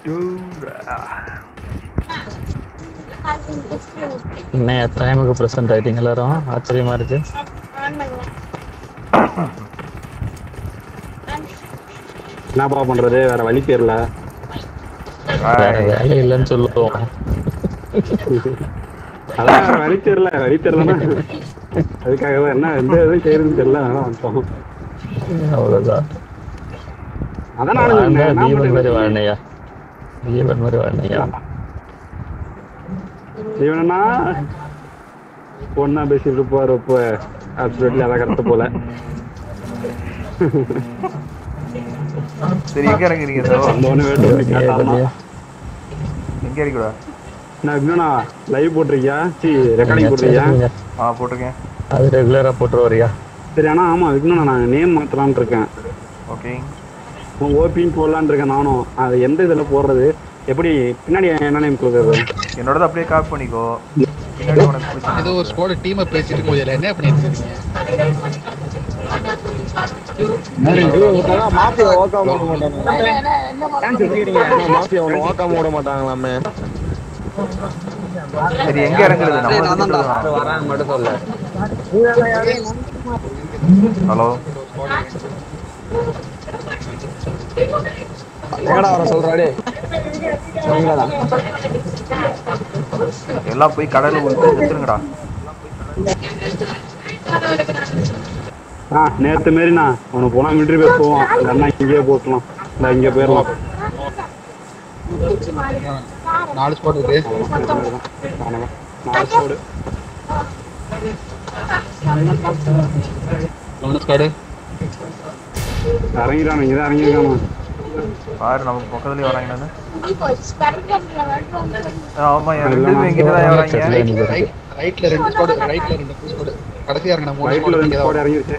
என்ன டைமுக்கு ப்ரெசென்ட் ஆயிட்டீங்க எல்லாரும் ஆச்சரியமா இருக்கு என்னப்பா பண்றது வேற வழி தெரியல வேற வேலை இல்லைன்னு சொல்லுவோம் அதான் வேற வழி தெரியல வழி தெரியலன்னா அதுக்காக தான் என்ன எந்த இதுவும் செய்யறதுன்னு தெரியல அதனால வந்துட்டோம் அவ்வளவுதான் அதான் நானும் சொன்னேன், வாழ்ந்தா நான் தீபன் மாதிரி மட்டும் வாழ்னையா தீபன் மாதிரி வாழ்னையா இவனா பொண்ணா பேசிட்டு இருப்பாரு இப்ப ஹாஸ்பிட்டல் அதை கடத்த போல சரி எங்க இறங்குறீங்க ஸோ வந்தவொடனே வேட்டு வந்து கேட்டாருன்னா, எங்க இறங்கிடா நான் இன்னும் லைவ் போட்டிருக்கியா சி ரெக்கார்டிங் போட்டிருக்கியா ஆ போட்டிருக்கேன் அது ரெகுலரா போட்டு வரியா சரி ஆனா ஆமா அதுக்கு இன்னும் நான் நேம் மாத்தலாம்னு இருக்கேன் ஓகே ஓபின்னு போடலான்னு இருக்கேன் நானும் அது எந்த இதுல போடுறது எப்படி பின்னாடி என்ன நேம் கொடுக்குறது என்னோடது அப்படியே காப்பி பண்ணிக்கோ பின்னாடி உனக்கு பிடிச்ச ஏதோ ஒரு ஸ்குவாட் டீமை பேசிட்டு இருக்கும் இதுல என்ன பண்ணிட்டு இருக்கீங்க மாஃபியா ஓக்காம விட மாட்டாங்க மாஃபியா ஒன்று ஓக்காம விட மாட்டாங்களாமே சரி எங்க இறங்குறது நம்ம கிட்ட வராங்க மட்டும் சொல்ல ஹலோ எங்கடா வர சொல்றாடே நீங்களாதான் எல்லாம் போய் கடல்ல விட்டு செத்துருங்கடா ஆ நேத்து மாரிண்ணா அவனுக்கு போனா மிலிட்ரி பேஸ் போவான் அந்த அண்ணா இங்கேயே போட்டலாம் இந்த இங்கே போயிடலாம் நாலு ஸ்குவாட் இருக்கு நாலு ஸ்கோடு மூணு ஸ்குவாடு இறங்கிட்டான் இங்கே தான் இறங்கியிருக்கானா பாரு நம்ம பக்கத்துலயே வராங்கன்னு ஆமா என் ரெண்டு பேரும் எங்கிட்ட தான் வராங்க ரைட் ரைட்ல ரெண்டு ஸ்குவாட் ரைட்ல ரெண்டு ஸ்குவாட் கடைசியா இறங்கின மூணு ரைட்ல ரெண்டு ஸ்கோடு ஸ்குவாட் இறங்கிருச்சு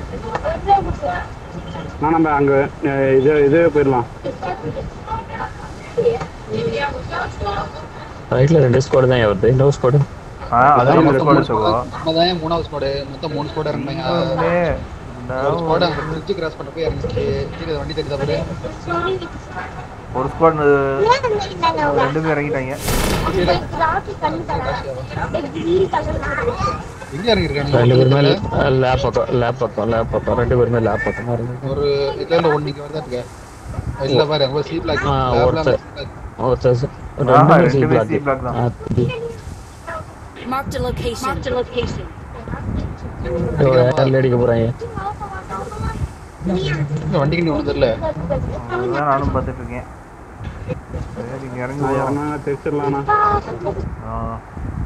நான் நம்ம அங்க அஹ், இது இது போயிடலாம் ரைட்ல ரெண்டு ஸ்குவாடு தான் வருது இன்னொரு ஸ்குவாடு ஆ அது நம்ம ஸ்குவாடு சகோ நம்ம தான் மூணாவது ஸ்குவாடு மொத்தம் மூணு ஸ்குவாட் இறங்கினாங்க இன்னுமே ஒரு ஸ்குவாட் அங்க பிரிட்ஜ் கிராஸ் பண்ண போய் இறங்கிச்சு கீழே வண்டி தெரியுதா பாரு ஒரு ஸ்குவாட் ரெண்டு பேரும் இறங்கிட்டாங்க எங்க இறங்கிருக்காங்க ரெண்டு பேருமே லேப் பக்கம் லேப் பக்கம் லேப் பக்கம் ரெண்டு பேருமே லேப் பக்கம் இருக்கு ஒரு இதுல இல்ல ஒன்னு இங்க வரதா இருக்க இல்ல பாரு அங்க சி பிளாக் ஆ, ஒருத்தர். ஒருத்தர் ச- ஆஹா, ரெண்டுமே சி ரெண்டுமே பிளாக் C block தான். Marked a location. Marked a location. அடிக்க போறாங்க வண்டிக்கு நீ ஒண்ணு தெரியல அதுதான் நானும் பார்த்துட்டு இருக்கேன் சரி இங்க இறங்கி நான் போகலாம். இறங்கினா தெரிச்சிடலாண்ணா ஆ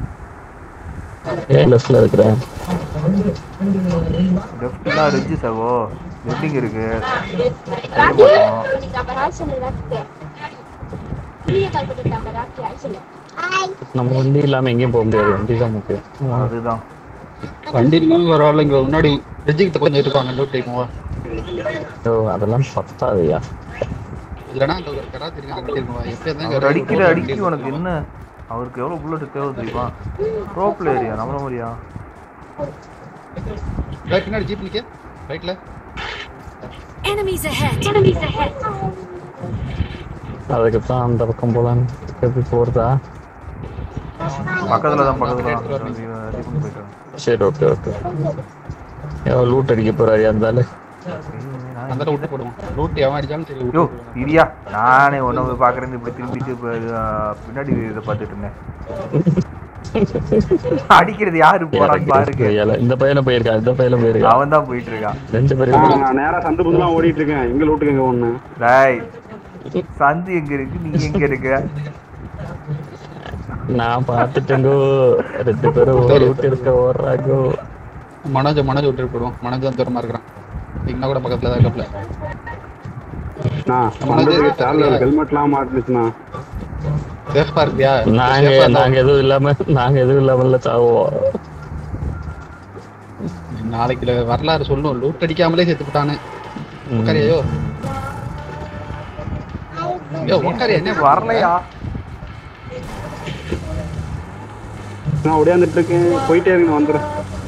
ஏ லெஃப்ட்ல இருக்கிறேன் லெஃப்ட்னா ரிட்ஜ் சகோ பில்டிங் இருக்கு செய்ய மாட்டோம் நம்ம வண்டி இல்லாம எங்கேயும் போக முடியாது வண்டி தான் முக்கியம் அதுதான் வண்டி இல்லாம ஒரு ஆள் இங்க முன்னாடி பிரிட்ஜ் கிட்ட கொஞ்சம் இருப்பாங்க லூட் டைமோ ஓ அதெல்லாம் பத்தாதுயா இல்லனா அங்க ஒரு கடா தெரியும் அங்க இருக்குவா எப்ப தான் அவர் அடிக்கிற அடிக்கி உனக்கு என்ன அவருக்கு எவ்வளவு புல்லட் தேவை தெரியுமா ப்ரோ பிளேயரியா நம்மள மாதிரியா ரைட் பின்னாடி ஜீப் நிக்க ரைட்ல Enemies ahead. Enemies ahead. அதுக்கு தான் அந்த பக்கம் போலான்னு எப்படி போறதா பக்கத்துல தான் பக்கத்துல தான் ரெடி பண்ணி போயிட்டு சரி ஓகே ஓகே எவ்வளோ லூட் அடிக்க போறாரு அந்த அந்த விட்டு போடுவோம் லூட் எவன் அடிச்சாலும் சரி யோ விட்டு இரியா நானே ஒன்றை போய் பார்க்குறேன் இப்படி திரும்பிட்டு இப்ப, ஆ, பின்னாடி இதை பார்த்துட்டு இருந்தேன் அடிக்கிறது யாரு போறான்னு பாருங்க இந்த பையனும் போயிருக்கான் இந்த பையனும் போயிருக்கான் அவன் தான் போயிட்டு இருக்கான் ரெண்டு பேரும் நான் நேரா சந்து புதுலாம் ஓடிட்டு இருக்கேன் எங்க லூட்டுக்கு எங்க ஒண்ணு டாய் சந்து எங்க இருக்கு நீ எங்க இருக்க நான் பார்த்துட்டேங்கோ ரெண்டு பேரும் லூட் எடுக்க ஓடுறாங்கோ மனோஜ் மனோஜ் விட்டு போடுவோம் மனோஜ் தான் தூரமா இருக்கிறான் இங்க கூட பக்கத்துல தான் இருக்கப்பல நான் வந்ததுக்கு சேனல் ஹெல்மெட்லாம் மாட்டுச்சுண்ணா சேஃபா இருக்கியா நாங்க நாங்க எதுவும் இல்லாம நாங்க எதுவும் இல்லாமல சாவோம் நாளைக்கு வரலாறு சொல்லும் லூட் அடிக்காமலே செத்து விட்டானு உக்காரியா யோ உக்காரியா என்ன வரலையா நான் ஓடியாந்துட்டு இருக்கேன் போயிட்டே இருக்கு வந்துடுறேன்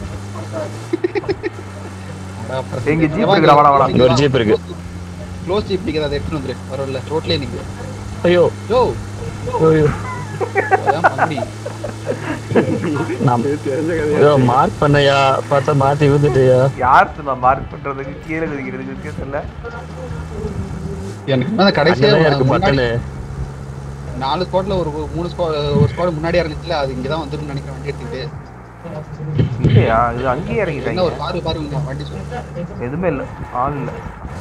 எங்க ஜீப் இருக்குடா வாடா வாடா இங்க ஒரு ஜீப் இருக்கு க்ளோஸ் ஜீப் நிக்குது அதை எடுத்துட்டு வந்துரு வரல ரோட்லயே நிக்கு ஐயோ யோ ஐயோ அதான் பங்குடி நான் தெரிஞ்ச கதையா ஐயோ மார்க் பண்ணையா பார்த்தா மாத்தி விழுந்துட்டியா யார் நான் மார்க் பண்றதுக்கு கீழே குதிக்கிறதுக்கு வித்தியாசம் இல்ல எனக்கு என்ன கடைசியா அங்கதான் இருக்கு முன்னாடி பட்டனு நாலு ஸ்குவாட்ல ஒரு மூணு ஸ்குவாட் ஒரு ஸ்குவாட் முன்னாடி இறங்குச்சுல அது இங்கதான் வந்துரும்னு நினைக்கிறேன் வண்டி எடுத்துக்கிட்டு இல்லையா இது அங்கேயே என்ன இறங்கிட்டாங்க ஒரு பாரு பாருங்க வண்டி சொல்லு எதுவுமே இல்ல ஆள் இல்ல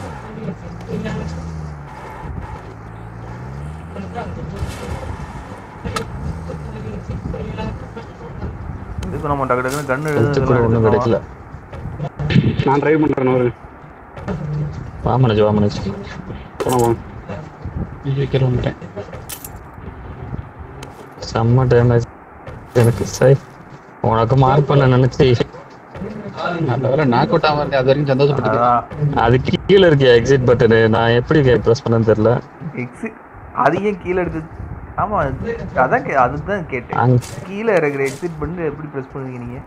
இதுக்கு நம்ம டக்கு டக்குன்னு கண்ணு கூட ஒன்றும் கிடைக்கல நான் ட்ரைவ் பண்றேன் ஒரு வா மனோஜ் வா மனோஜ் போனோம் வாங்க வைக்கிற வந்துட்டேன் செம்ம டேமேஜ் எனக்கு சை உனக்கு மார்க் பண்ண நினைச்சு நல்ல வேலை நாக் அவுட் ஆகாம அது வரைக்கும் சந்தோஷப்பட்டுக்கிறேன் அதான் அது கீழே இருக்கியா எக்ஸிட் பட்டனு நான் எப்படி ப்ரெஸ் பண்ணேன்னு தெரியல எக்ஸி அது ஏன் கீழே எடுத்து ஆமா அதான் கே- அதுதான் கேட்டேன் அங்க கீழே இருக்கிற எக்ஸிட் பண்ணி எப்படி ப்ரெஸ் பண்ணுவீங்க நீங்க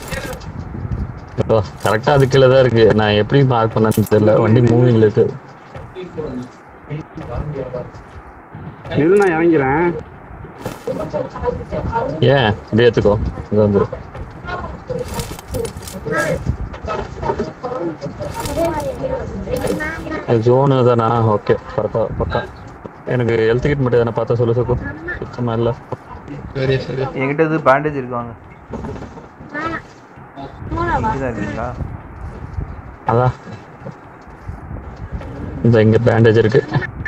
கரெக்டா அது கீழே தான் இருக்கு நான் எப்படி மார்க் பண்ணேன்னு தெரியல வண்டி மூவிங்ல இருக்கு நில்லு நான் இறங்கிறேன் ஏன் இப்படி ஏத்துக்கோ இங்க வந்து ஜோனு தானா ஓகே பக்கா பக்கா எனக்கு ஹெல்த் கிட் மட்டும் எதனா பார்த்தா சொல்ல சோக்கு சுத்தமா இல்லை சரி சரி என்கிட்ட இது பேண்டேஜ் இருக்காங்க இங்கதான் இருக்கீங்களா அதான் இந்த இங்க பேண்டேஜ் இருக்கு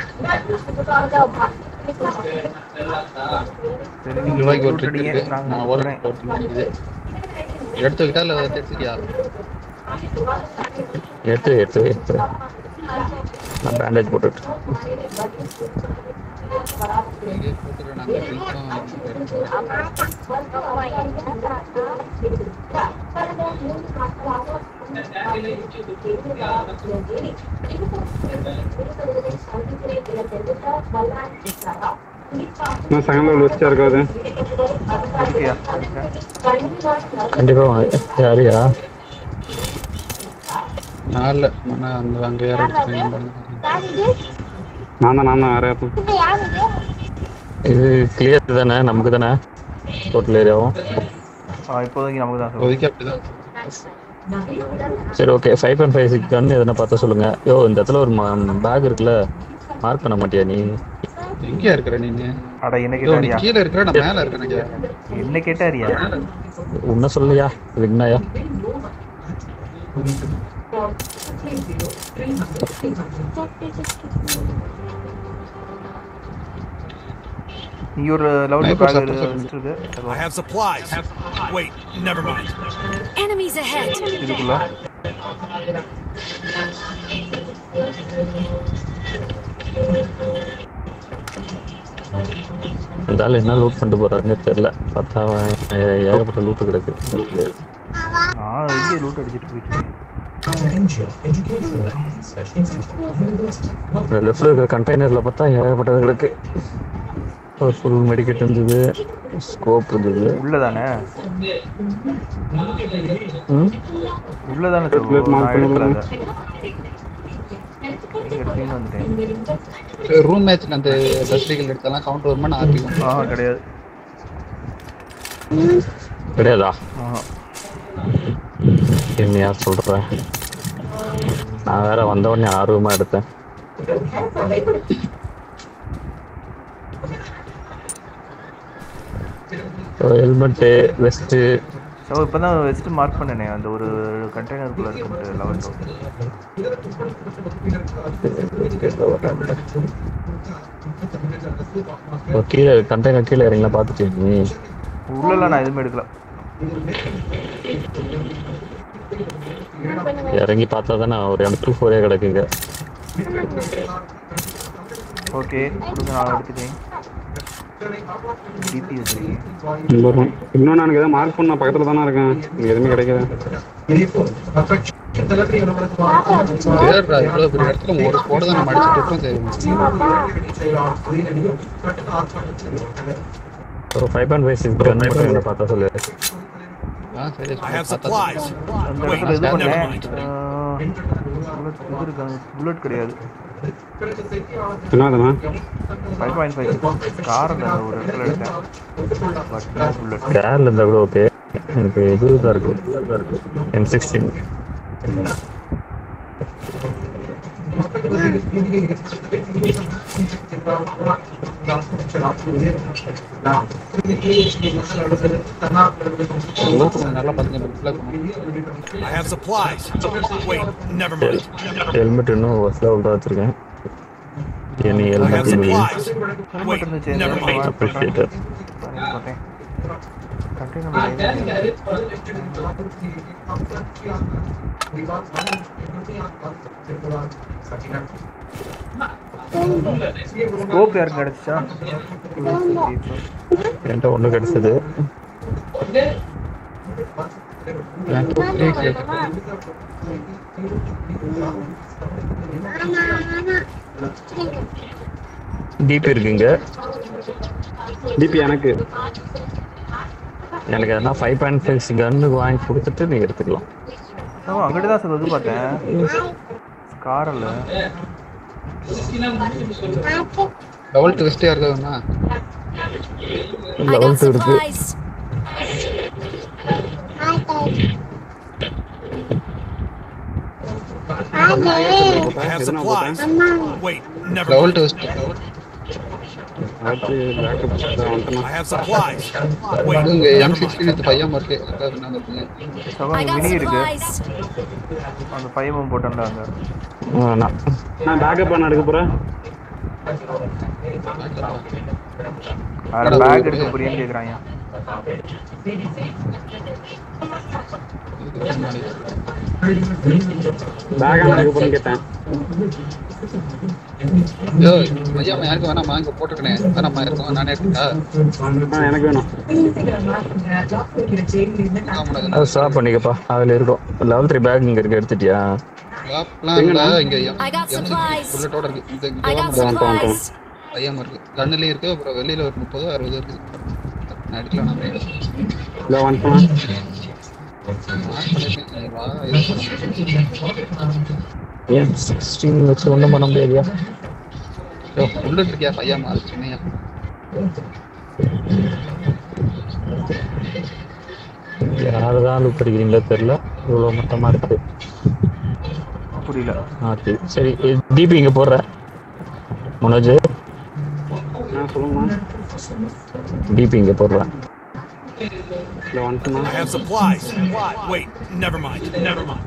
சரி நீங்க ரூபாய்க்கு ஒரு loot ட்ரிக் அடிங்க, இருக்கு நான் நான் போறேன் ஓடுறேன் இது எடுத்துக்கிட்டா இல்ல எடுத்துக்கியா எடுத்து எடுத்து எடுத்து நான் பேண்டேஜ் போட்டுட்டு இங்கே போட்டுக்கிறேன் நான் அந்த ட்ரிங்க்ஸும் நான் செகண்ட் லெவல் வச்சா இருக்காது இருக்கியா இருக்கேன். கண்டிப்பா வாங்க. யாரையா நான் இல்ல நான் அந்த அங்க யாரும் எடுத்துக்கிறேன் நான் தான் நான் தான் வேற யாரும் இது கிளியர் தானே நமக்கு தானே டோட்டல் ஏரியாவும் ஆ, இப்போதைக்கு நமக்கு தான் சொல்லுங்க இப்போதைக்கு அப்படிதான் சரி okay five point five six gun எதனா பார்த்தா சொல்லுங்க யோ இந்த இடத்துல ஒரு பேக் இருக்குல்ல மார்க் பண்ண மாட்டியா நீ எங்கேயா இருக்கிற நீங்க அட என்ன இதோ நீ கேட்டாரியா கீழே இருக்கிற நான் மேல இருக்கேன் நினைக்கிறேன் என்ன கேட்டாரியா உன்ன சொல்லியா விக்னாயா நீ ஒரு லெவல் Sniper பேக் support சொல்லுங்க. இருக்கு I have supplies. Wait, never mind. Enemies ahead! இதுக்குள்ள இந்த ஆள் என்ன லூட் பண்ணிட்டு போறாருன்னு தெரியல பார்த்தா அவன் ஏ- ஏகப்பட்ட லூட்டு கிடக்கு நான் எங்கே லூட் அடிச்சிட்டு போயிட்டு லெஃப்ட்ல இருக்கிற கண்டெய்னர்ல பார்த்தா ஏகப்பட்டது கிடக்கு ஒரு ஃபுல் மெடிக்கெட் இருந்தது ஸ்கோப் இருந்தது உள்ளதானே ம் உள்ளதானே Plate சொல்லுவோம் mark நான் எடுக்கல பண்ணுங்க. அதை எடுத்துன்னு வந்துட்டேன் ரூம் மேட்ச் அந்த டஸ்டிகள் எடுத்தாலாம் கவுண்ட் வருமா நான் ஆர்பிக்கும் ஆ கிடையாது கிடையாதா ஆஹா என்ன யார் சொல்ற நான் வேற வந்த உடனே ஆர்வமா எடுத்தேன் ஹெல்மெட்டு வெஸ்ட்டு ஸோ இப்போ தான் வெஸ்ட் மார்க் பண்ணனே அந்த ஒரு கண்டெய்னருக்குள்ளே இருக்குன்ட்டு லெவல் டூ கீழே கண்டெய்னர் கீழே இறங்கினா பார்த்துட்டு நீ உள்ளலாம் நான் எதுவுமே எடுக்கல இறங்கி பார்த்தா தானே ஒரு எம் டூ ஃபோரே கிடக்குங்க ஓகே கொடுங்க நான் எடுத்துக்கிறேன் டிபி வச்சிருக்கேன் வரும் இன்னொன்று எனக்கு எதாவது மார்க் பண்ண பக்கத்தில் தானே இருக்கேன் இங்கே எதுவுமே கிடைக்காது சரிடா இவ்வளவு பெரிய இடத்துல ஒரு ஸ்கோட தான் நம்ம அடிச்சு கொடுத்தோம் சரி ஒரு five point five six gun மட்டும் என்ன பார்த்தா சொல்லு ஆ சரி I have பார்த்தா supplies. அந்த Wait, இடத்துல இது never பண்ணேன் mind. புல்லட் இது இருக்காது புல்லட் கிடையாது என்னதுண்ணா ஃபைவ் பாயிண்ட் ஃபைவ் கார் அந்த ஒரு இடத்துல எடுத்தேன் பட் புல்லட் கேர்ல இருந்தா கூட ஓகே எனக்கு இது தான் இருக்கு எம் சிக்ஸ்டீன் நல்லா பாத்துங்க ஃபுல்லாக பண்ணுவோம் I have supplies. Wait, never mind. Helmet இன்னும் ஃபர்ஸ்ட்ல தான் வச்சிருக்கேன் any I have helmet supplies. Helmet Wait, இருந்துச்சு never mind. அப்ரிஷியேட் பார்த்தேன் கண்டெய்னர் ஸ்கோப் யாருக்கு கிடைச்சா என்கிட்ட ஒன்று கிடைச்சது டிபி இருக்குங்க டிபி எனக்கு எனக்கு எதனா ஃபைவ் பாயிண்ட் ஃபைவ் கன்னுக்கு வாங்கி கொடுத்துட்டு நீங்க எடுத்துக்கலாம் ஆமாம் அங்கிட்டு தான் சார் இது பார்த்தேன் காரில் லெவல் டூ வெஸ்டே இருக்குதுண்ணா I got லெவல் டூ இருக்கு supplies. I have supplies. Wait, never level mind. Two vest அடுத்து பேக்கப் வந்துட்டேன் I have supplies. Wait, இங்க M sixteen with five M இருக்கு அதாவது என்ன இருக்குங்க I சகோதரி got மினி இருக்கு supplies. அந்த ஃபைவ் எம் போட்டேன்டா அங்கே வேணாம் நான் பேக்கப் பண்ண எடுக்க போறேன் அதில் பேக் எடுக்க போறியான்னு கேட்குறாங்க பேக் எடுக்க போறேன்னு கேட்டேன் ஐயோ ஐயா யாருக்கு வேணாமா இங்க போட்டுருக்கேன் வேணாமா இருக்கும் நானே எடுத்துட்டா ஆ எனக்கு வேணும் அது ஸ்டாப் பண்ணிக்கப்பா அதில் இருக்கும் லெவல் த்ரீ பேக் இங்கே இருக்கு எடுத்துட்டியா லாப்லாம் இல்ல இங்க எம் I got supplies. புல்லட்டோட இருக்கு இந்த இங்க I got வந்துட்டோம், வந்துட்டோம். supplies. ஐஎம் இருக்கு கண்ணுலயும் இருக்கு அப்புறம் வெளியில ஒரு முப்பது அறுபது இருக்கு நான் எடுக்கலாம் நான் இல்லை வந்துட்டோம் ஏன் சிக்ஸ்டீன் வச்சு ஒன்றும் பண்ண முடியாதியா புல்லட் இருக்கியா பையன் அது சின்னையா யாரு தான் லூப் அடிக்கிறீங்களோ தெரில இவ்வளோ மட்டமாக இருக்கு புரியல ஆத்தி சரி டிபி இங்கே போடுறேன் மனோஜ் ஆ சொல்லுங்கண்ணா டிபி இங்கே போடுறேன் இல்லை வந்துட்டோம்ண்ணா I have supplies. Wait, never mind. Never mind.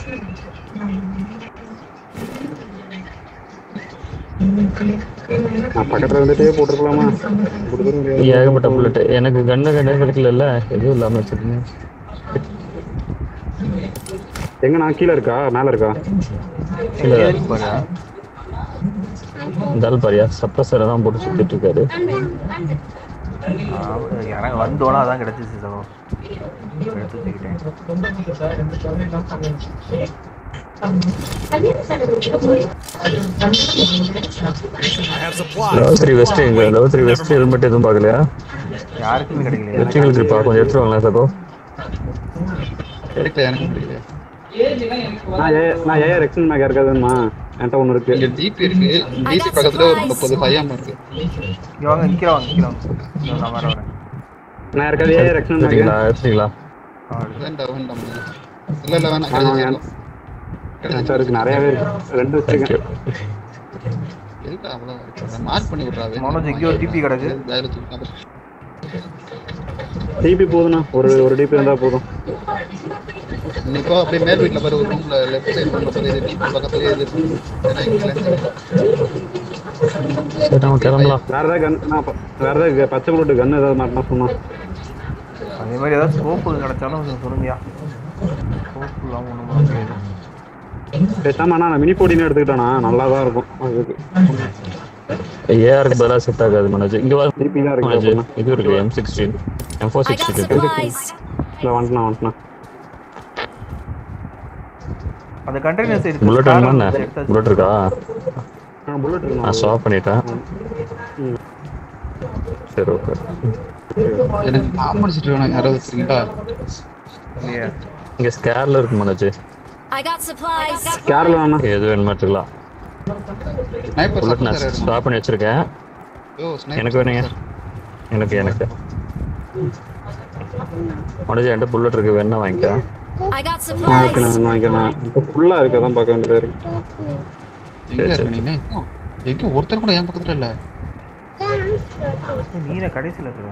நான் பக்கத்துல இருந்துட்டே போட்டுருக்கலாமா கொடுத்துட முடியாது ஏகப்பட்ட புல்லட் எனக்கு கண்ணு கண்ணு கிடைக்கல எதுவும் இல்லாமல் வச்சிருக்கேன் எங்க நான் கீழே இருக்கா மேல இருக்கா இல்லை எதுக்கு பாரு இந்த ஆள் பாரியா சப்ரஸரை தான் போட்டு சுத்திட்டு இருக்காரு யாராவது வந்தோன்னா அதான் கிடச்சிச்சு சகோ எடுத்து வச்சுக்கிட்டேன் I have supplies. Level three vest எங்க லெவல் த்ரீ வெஸ்ட் ஹெல்மெட் எதுவும் பார்க்கலையா யாருக்குமே கிடைக்கலையா எலக்ட்ரிக்கல் கிரிப்பா கொஞ்சம் எடுத்துட்டு வாங்களேன் சகோ கிடைக்கல எனக்கு கிடைக்கல நான் ஏ நான் ஏஆர் எக்ஸ்டன் மேக் இருக்காதுமா என்கிட்ட ஒன்று இருக்கு இங்க டிபி இருக்கு டிபி பக்கத்துல ஒரு முப்பது பையன் இருக்கு இங்கே வாங்க நிற்கிற வாங்க நிற்கிற வாங்க இதோ நான் வர வரேன் நான் இருக்காது ஏஆர் எக்ஸ்டன் மேக் எடுத்தீங்களா எடுத்தீங்களா வேண்டாம் வேண்டாம் இல்ல இல்ல வேணாம் ஆமா, கிடைச்சிருக்கும். சார் இருக்கு நிறையவே இருக்கு ரெண்டு தேங்க்யூ வச்சிருக்கேன் எதுக்கு அவ்வளோ மார்க் பண்ணி விட்றாது மனோஜ் எங்கேயோ டிபி கிடக்கு வேலை தூக்கி டிபி போதுண்ணா ஒரு ஒரு டிபி இருந்தா போதும் இப்போ அப்படியே மேல் வீட்ல பாரு ஒரு ரூம்ல லெஃப்ட் சைடு ரூம்ல பாரு இது டிபி பக்கத்துலயே இது இருக்கு. ஏன்னா இங்க lens இருக்கு. சரி நம்ம கிளம்பலாம் வேற ஏதாவது கன் நான் ப- வேற ஏதாவது பச்சை புல்லட்டு கன் ஏதாவது மாட்டினா சொன்னா அதே மாதிரி ஏதாவது ஸ்கோப்பு கிடைச்சாலும் கொஞ்சம் சொல்லுங்கயா ஸ்கோப் இல்லாமல் ஒன்றும் பண்ண முடியாது பேசாம நான் மினி போட்டின்னு எடுத்துக்கிட்டேனா நல்லா தான் இருக்கும் அதுக்கு ஏஆருக்கு பதிலாக செட் ஆகாது மனோஜ் இங்கே வா டிபி தான் இருக்கு மனோஜ் அப்படின்னா இது இருக்கு M sixteen M four I got sixteen இருக்கு supplies. இல்லை வந்துட்டேன் வந்துட்டேன் அந்த கண்டெய்னர் சைடு புல்லட் வேணுமா என்ன புல்லட் இருக்கா ஆ புல்லட் நான் இருக்கு ஸ்டாப் பண்ணிட்டேன் சரி ஓகே எனக்கு ஆம்படிச்சிட்டு வேணும் யாராவது வச்சிருக்கீங்களா இல்லையா இங்கே ஸ்கேரில் இருக்கு Manoj I got supplies. Kerala அண்ணா எது வேணுமா எடுத்துக்கலாம் ஸ்னைப்பர் புல்லட் நான் ஸ்டாப் பண்ணி வச்சிருக்கேன் ஓ ஸ்னைப்பர் எனக்கு வேணுங்க எனக்கு எனக்கு உடனே என்கிட்ட புல்லட் இருக்கு வேணா வாங்கிக்க I got ஓகே supplies. நான் வாங்கிக்கிறேன் இப்போ ஃபுல்லாக இருக்க தான் பார்க்க வேண்டியதாக இருக்கு எங்க இருக்க நீங்க எங்க ஒருத்தர் கூட என் பக்கத்துல இல்ல நீல கடைசியில் இருக்கிற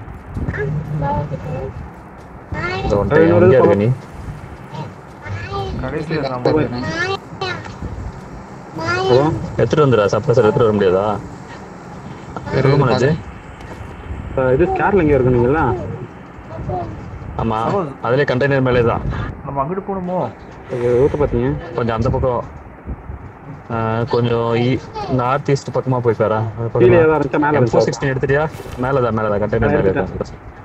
இந்த ஒன்றை எங்கே இருக்க நீ கடைசியில் நான் பாக்குறேன். அப்புறம் எடுத்துட்டு வந்துடா சப்ரஸர் எடுத்துட்டு வர முடியாதா வேற எதுவும் மனோஜ் அஹ் இது கேரளா எங்கே இருக்குனீங்களா ஆமா அதுலயே கண்டெய்னர் மேலே தான் நம்ம அங்கிட்டு போகணுமோ ரூட்டை பார்த்தீங்க கொஞ்சம் அந்த பக்கம் ஆ, கொஞ்சம் நார்த் ஈஸ்ட் பக்கமா போய் பாரா கீழே ஏதாவது இருந்துச்சா மேலே ஃபோர் இருந்துச்சா சிக்ஸ்டீன் எடுத்துட்டியா மேலதான் மேலதான் கண்டெய்னர் மேலே தான்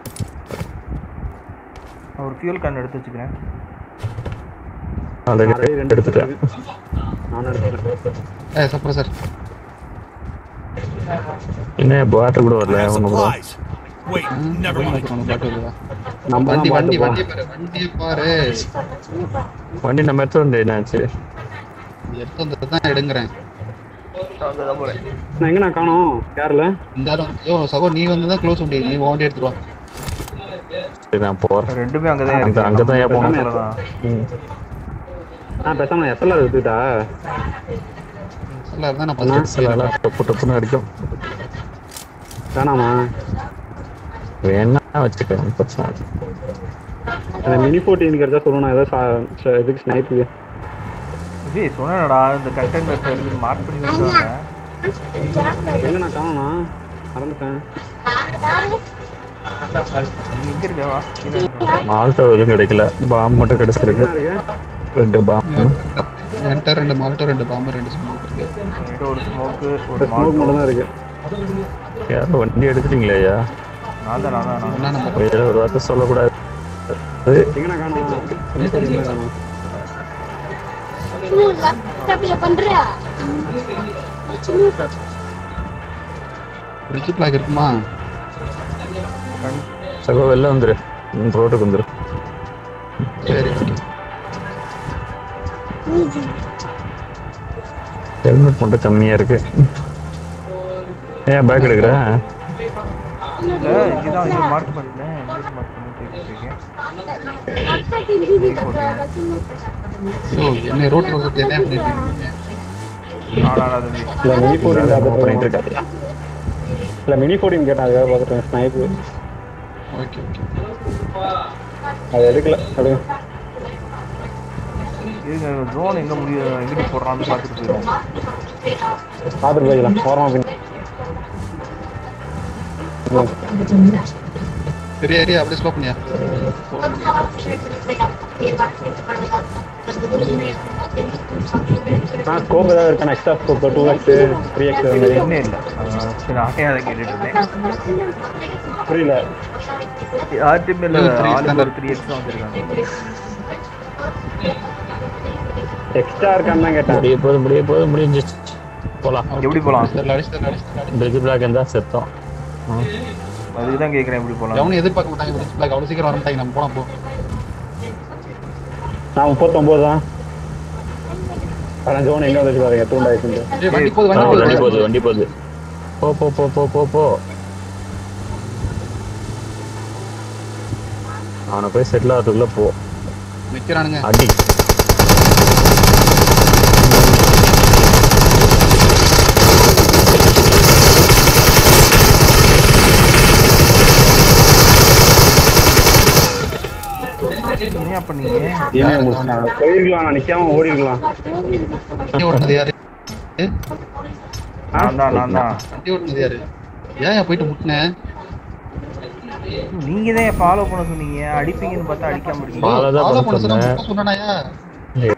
நான் ஒரு ஃபியூல் கேன் எடுத்து வச்சுக்கிறேன் ஆல்ரெடி ஆல்ரெடி ரெண்டு எடுத்துட்டேன் நானும் எடுத்துக்கிறேன் ஏ சப்பர சார் என்ன பாட்டில் கூட I வரல have ஒண்ணு கூட supplies. Wait, never mind. நம்ம வண்டி தான் வண்டி பார்த்து வண்டி பாரு வண்டியை பாரு வண்டி நம்ம எடுத்து வந்து என்னாச்சு எடுத்து வந்தது தான் எடுங்கிறேன் நான் எங்கே நான் காணோம் கேரளா இந்த ஆளும் யோ சகோ நீ வந்து தான் க்ளோஸ் வண்டி நீ உன் வண்டி எடுத்துட்டு வா சரி நான் போறேன் ரெண்டுமே அங்கே தான் அங்க இருக்கு அங்கதான் ஏன் போகணும் பக்கத்துல தான். ம். நான் பேசாமல் எஸ்எல்ஆர் எடுத்துக்கிட்டா இல்ல அதான் நான் ஃபர்ஸ்ட் சில எல்லாம் டப்பு டப்புன்னு அடிக்கும் வேணாமா வேணா வச்சுக்கேன் பிரச்சனை இல்லை. அந்த மினி ஃபோர்டீன் கிடைச்சா சொல்லணும் ஏதோ சா- ச- இதுக்கு ஸ்னைப்புக்கு விஜய் சொன்னேன்டா இந்த கண்டெய்னர் இருக்கு மார்க் பண்ணி வச்சுருவாங்க எங்கே நான் காணோண்ணா மறந்துட்டேன் நீ எங்கே இருக்கவா கீழே இருக்கா? மால்டா எதுவும் கிடைக்கல பாம் மட்டும் கிடைச்சிருக்கு என்ன இருக்கு ரெண்டு பாம் என்கிட்ட ரெண்டு மால்ட்டோ ரெண்டு பாம்பு ரெண்டு ஸ்மோக் இருக்கு என்கிட்ட ஒரு ஸ்மோக்கு ஒரு ஸ்மோக் மால்ட் மட்டும் தான் இருக்கு யாரும் வண்டி எடுத்துட்டீங்களே ஐயா நான் தான் நான் தான் நான் என்ன நம்ம வேற ஒரு வார்த்தை சொல்லக்கூடாது எங்கே நான் காணோம் மினி ஃபோர்டீன் காணோம் பிரிட்ஜ் பிளாக் இருக்குமா சகோ வெளில வந்துரு ம், ரோட்டுக்கு வந்துரு சரி ஓகே ஹெல்மெட் மட்டும் கம்மியா இருக்கு ஏன் பேக் எடுக்கிற இல்லை இங்கே தான் இங்கே மார்க் பண்ணிட்டேன் எங்கே மார்க் பண்ணி போயிட்டு இருக்கேன் யோ என்ன ரோட்ல வந்து என்ன பண்ணிட்டு இருக்கீங்க ஆனா அது இல்லை மினி ஃபோர்டீன் பண்ணிட்டு பார்த்துட்டு இருக்காரு இல்லை மினி ஃபோர்டீன் கேட்டாங்க பார்த்துட்டேன் ஸ்னைப்பு ஓகே ஓகே அது எடுக்கல எடுங்க இதுங்க ட்ரோன் எங்கே முடியும் எங்கிட்டு போடுறான்னு பார்த்துட்டு போயிடும் பார்த்துட்டு போய்க்கலாம் ஓரமாக பின் பெரிய ஏரியா அப்படியே ஸ்லோ பண்ணியா ஆ ஸ்கோப் ஏதாவது இருக்கா extra scope two X three X அந்த மாதிரி என்ன இல்லை நானே அதை கேட்டுட்டு இருந்தேன் புரியல யார்ட்டுமே இல்லை Three X ஆளுக்கு தானே. ஒரு த்ரீ எக்ஸ் தான் வச்சிருக்காங்க எக்ஸ்ட்ரா இருக்கான்னு தான் கேட்டேன் முடிய போது முடிய போது முடிஞ்சிச்சு போலாம் எப்படி போலாம்? தெரியல அடிச்சு தெரியல அடிச்சு தெரியல பிரிட்ஜ் பிளாக் இருந்தா செத்தோம் அதுக்கு தான் கேட்குறேன் எப்படி போலாம் எவனும் எதிர்பார்க்க மாட்டாங்க பிரிட்ஜ் பிளாக் அவ்வளவு சீக்கிரம் வர மாட்டாங்க நம்ம போனா போ நான் முப்பத்தொம்போது தான் ஆனால் ஜோன் எங்கே வந்துச்சு பாருங்க தூண்டாயிடுச்சு ஏய் வண்டி போகுது ஆ, வண்டி வண்டி போகுது போகுது வண்டி போகுது போ போ போ போ போ போ அவனை போய் செட்டில் ஆகிறதுக்குள்ள போ நிக்கிறானுங்க அடி என்ன பண்ணீங்க ஏன் போயிருக்கலாம் நான் நிற்காம ஓடிருக்கலாம் வண்டி ஓட்டுனது யாரு ஏ, நான் தான் நான் தான் வண்டி ஓட்டுனது யாரு ஏன் போயிட்டு முட்டினேன் நீங்க தான் ஃபாலோ பண்ண சொன்னீங்க அடிப்பீங்கன்னு பார்த்தா அடிக்காம இருக்கீங்க Follow தான் ஃபாலோ பண்ண பண்ண சொன்னா சொன்னேன். முட்ட சொன்னானாயா